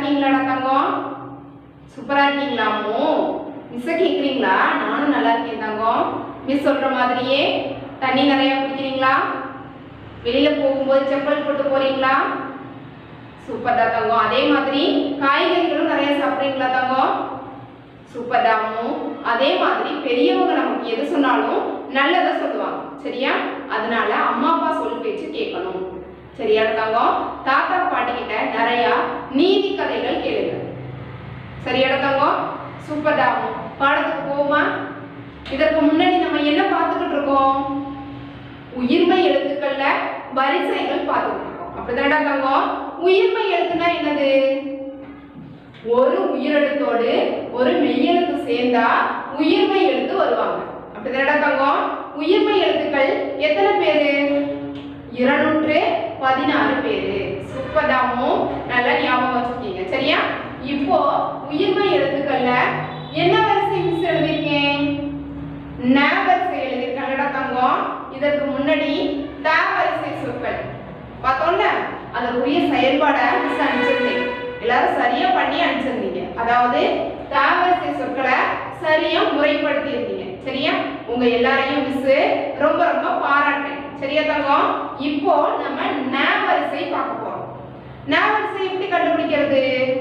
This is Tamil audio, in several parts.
இருக்கீங்களாடா தங்கம் சூப்பரா இருக்கீங்களாமோ மிஸ்ஸை கேட்குறீங்களா நானும் நல்லா இருக்கேன் தங்கம் மிஸ் சொல்ற மாதிரியே தண்ணி நிறைய குடிக்கிறீங்களா வெளியில போகும்போது செப்பல் போட்டு போறீங்களா சூப்பர் தான் தங்கம் அதே மாதிரி காய்கறிகளும் நிறைய சாப்பிட்றீங்களா தங்கம் சூப்பர் தாமு அதே மாதிரி பெரியவங்க நமக்கு எது சொன்னாலும் நல்லதை சொல்லுவாங்க சரியா அதனால அம்மா அப்பா சொல் பேச்சு கேட்கணும் சரியா தங்கம் தாத்தா பாட்டி கிட்ட நிறைய நீதி கதைகள் கேளுங்க சரியா தங்கம் சூப்பர் தாமு பாடத்துக்கு போமா இதற்கு முன்னாடி நம்ம என்ன பார்த்துக்கிட்டு இருக்கோம் உயிர்மை எழுத்துக்கள்ல வரிசைகள் பார்த்துக்கிட்டு இருக்கோம் அப்படிதானடா தங்கம் உயிர்மை எழுத்துனா என்னது ஒரு உயிரெழுத்தோடு ஒரு மெய்யெழுத்து சேர்ந்தா உயிர்மை எழுத்து வருவாங்க அப்படிதானடா தங்கம் உயிர்மை எழுத்துக்கள் எத்தனை பேரு இருநூற்று பதினாறு பேரு சூப்பர்டாமோ நல்லா ஞாபகம் வச்சுக்கீங்க சரியா இப்போ உயிர்மை எழுத்துக்கள்ல என்ன வரிசை மிஸ் எழுதிருக்கேன் ந வரிசை எழுதியிருக்காங்கடா தங்கம் இதற்கு முன்னாடி த வரிசை சொற்கள் பார்த்தோம்ல அதற்குரிய செயல்பாடை மிஸ் அனுப்பிச்சிருந்தேன் எல்லாரும் சரியா பண்ணி அனுப்பிச்சிருந்தீங்க அதாவது த வரிசை சொற்களை சரியா முறைப்படுத்தி இருந்தீங்க சரியா உங்க எல்லாரையும் மிஸ் ரொம்ப ரொம்ப பாராட்டேன் சரியா தங்கம் இப்போ நம்ம ந வரிசை பார்க்க போறோம் ந வரிசை எப்படி கண்டுபிடிக்கிறது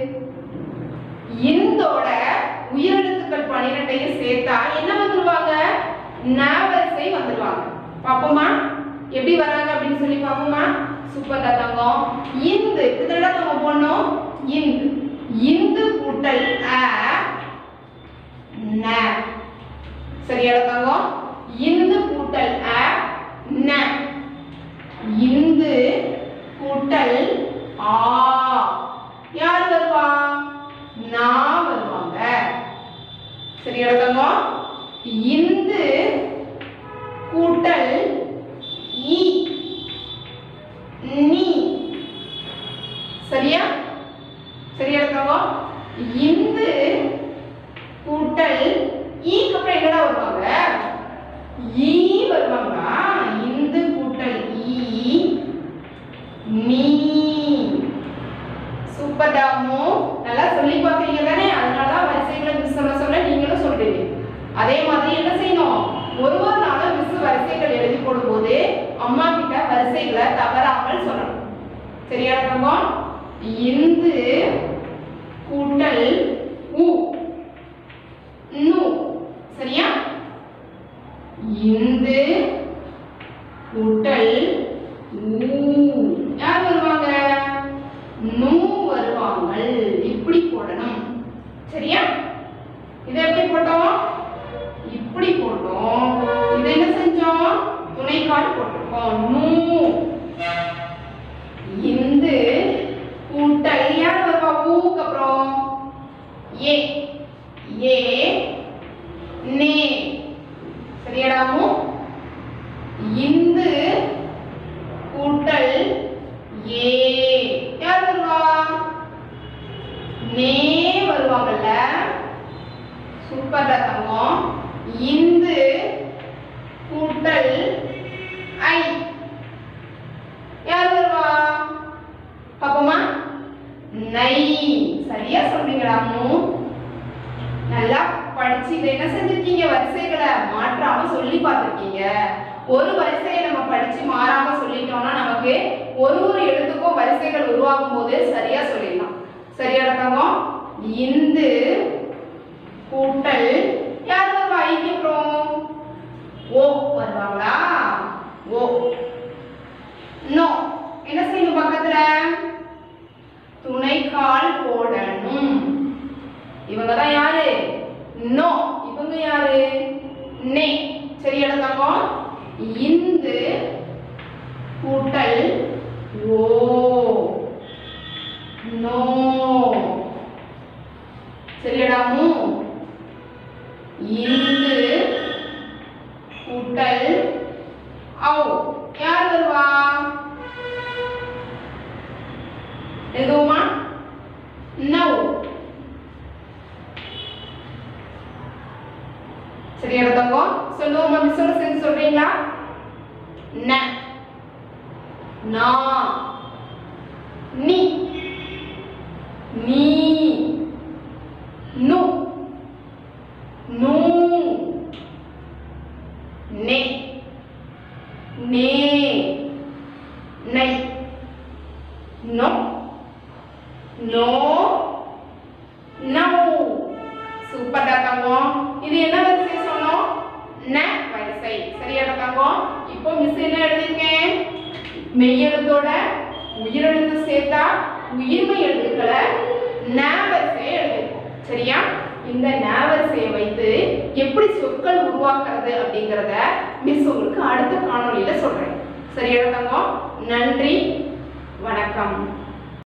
இந்தோட உயிரெழுத்துக்கள் பன்னிரெண்டையும் சேர்த்தா என்ன வந்துருவாங்க ந வரிசை வந்துருவாங்க பாப்போமா எப்படி வராங்க அப்படின்னு சொல்லி பாப்போமா சூப்பர் தங்கம் இந்து இதோட நம்ம போடணும் இந்து இந்து கூட்டல் அ ந சரியா தங்கம் இந்து கூட்டல் அ ந இந்து கூட்டல் ஆ யார் வருவா நான் வருவாங்க சரியா தங்கம் இந்து கூட்டல் ஈ நீ சரியா சரியா தங்கம் இந்து கூட்டல் ஈக்கு அப்புறம் என்னடா வருவாங்க ஈ வருவாங்களா இந்து கூட்டல் ஈ நீ சூப்பர் டாமு நல்லா சொல்லி பார்க்குறீங்க தானே அதனால தான் வரிசைகளை மிஸ் சொல்ல சொல்ல நீங்களும் சொல்றீங்க அதே மாதிரி என்ன செய்யணும் ஒரு ஒரு நாளும் மிஸ் வரிசைகள் எழுதி போடும்போது அம்மா கிட்ட வரிசைகளை தவறாமல் சொல்லணும் சரியா தங்கம் இந்து கூட்டல் உ நு சரியா இந்து கூட்டல் ஊ யார் வருவாங்க நூ வருவாங்க இப்படி போடணும் சரியா இதை எப்படி போட்டோம் இப்படி போட்டோம் இதை என்ன செஞ்சோம் துணைக்கால் போட்டிருக்கோம் நூ இந்து கூட்டல் யார் வருவா ஊக்கு அப்புறம் ஏ ஏ நே சரியாடாமு இந்து கூட்டல் ஏ யார் வருவா நே வருவாங்கல்ல சூப்பர் தங்கம் இந்து கூட்டல் ஐ யார் வருவா பாப்போமா நை சரியா சொல்றீங்களாமு நல்லா படிச்சு இதை என்ன செஞ்சிருக்கீங்க வரிசைகளை மாற்றாம சொல்லி பார்த்திருக்கீங்க ஒரு வரிசையை நம்ம படிச்சு மாறாம சொல்லிட்டோம்னா நமக்கு ஒரு ஒரு எழுத்துக்கும் வரிசைகள் உருவாகும் போது சரியா சொல்லிடலாம் சரியா தங்கம் இந்து கூட்டல் யார் வருவா ஐக்கு அப்புறம் ஓ வருவாங்களா ஓ நோ என்ன செய்யணும் பக்கத்துல துணைக்கால் போடணும் இவங்க தான் யாரு நோ இவங்க யாரு நே சரியா தங்கம் இந்து கூட்டல் ஓ நோ சரியாடாமு இந்து கூட்டல் ஔ யார் வருவா எழுதுவோமா நௌ சரியா தங்கம் சொல்லுவோமா மிஸ்ஸோட சேர்ந்து சொல்றீங்களா ந நா நீ நீ நோ நோ சூப்பர்டா தங்கம் இது என்ன வரிசை சொன்னோம் ந வரிசை சரியாடா தங்கம் இப்போ மிஸ் என்ன எழுதிருக்கேன் மெய்யெழுத்தோட உயிரெழுத்து சேர்த்தா உயிர்மை எழுத்துக்களை ந வரிசையை எழுதிருக்கோம் சரியா இந்த ந வரிசையை வைத்து எப்படி சொற்கள் உருவாக்குறது அப்படிங்கிறத மிஸ் உங்களுக்கு அடுத்த காணொளியில சொல்றேன் சரியாடா தங்கம் நன்றி வணக்கம்